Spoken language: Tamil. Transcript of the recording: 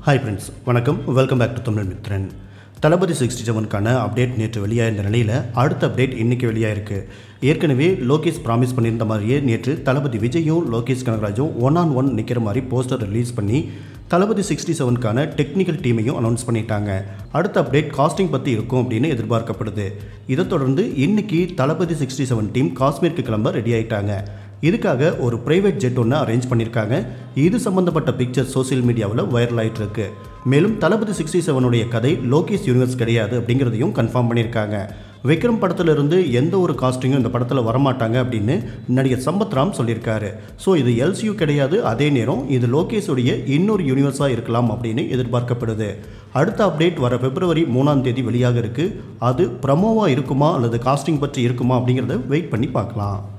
ஹாய் ஃப்ரெண்ட்ஸ் வணக்கம் welcome back to Tamil Mithran Thalapathy sixty செவனுக்கான அப்டேட் நேற்று வெளியாயிருந்த நிலையில் அடுத்த அப்டேட் இன்னைக்கு வெளியாயிருக்கு ஏற்கனவே லோகேஷ் ப்ராமிஸ் பண்ணியிருந்த மாதிரியே நேற்று தளபதி விஜயும் லோகேஷ் கனகராஜும் ஒன் ஆன் ஒன் நிற்கிற மாதிரி போஸ்டர் ரிலீஸ் பண்ணி தளபதி சிக்ஸ்டி செவனுக்கான டெக்னிக்கல் டீமையும் அனௌன்ஸ் பண்ணிட்டாங்க அடுத்த அப்டேட் காஸ்டிங் பற்றி இருக்கும் அப்படின்னு எதிர்பார்க்கப்படுது இதை தொடர்ந்து இன்னைக்கு தளபதி சிக்ஸ்டி செவன் டீம் காஷ்மீருக்கு கிளம்ப ரெடி ஆயிட்டாங்க இதுக்காக ஒரு பிரைவேட் ஜெட் ஒன்று அரேஞ்ச் பண்ணியிருக்காங்க இது சம்பந்தப்பட்ட பிக்சர் சோஷியல் மீடியாவில் வைரல் ஆயிட்டு இருக்கு மேலும் தளபதி சிக்ஸ்டி செவனுடைய கதை லோகேஷ் யூனிவர்ஸ் கிடையாது அப்படிங்கிறதையும் கன்ஃபார்ம் பண்ணியிருக்காங்க விக்ரம் படத்திலிருந்து எந்த ஒரு காஸ்டிங்கும் இந்த படத்தில் வரமாட்டாங்க அப்படின்னு நடிகர் சம்பத் ராம் சொல்லியிருக்காரு ஸோ இது எல்சியூ கிடையாது அதே நேரம் இது லோகேஷுடைய இன்னொரு யூனிவர்ஸாக இருக்கலாம் அப்படின்னு எதிர்பார்க்கப்படுது அடுத்த அப்டேட் வர பிப்ரவரி மூணாம் தேதி வெளியாக இருக்குது அது ப்ரமோவாக இருக்குமா அல்லது காஸ்டிங் பற்றி இருக்குமா அப்படிங்கிறத வெயிட் பண்ணி பார்க்கலாம்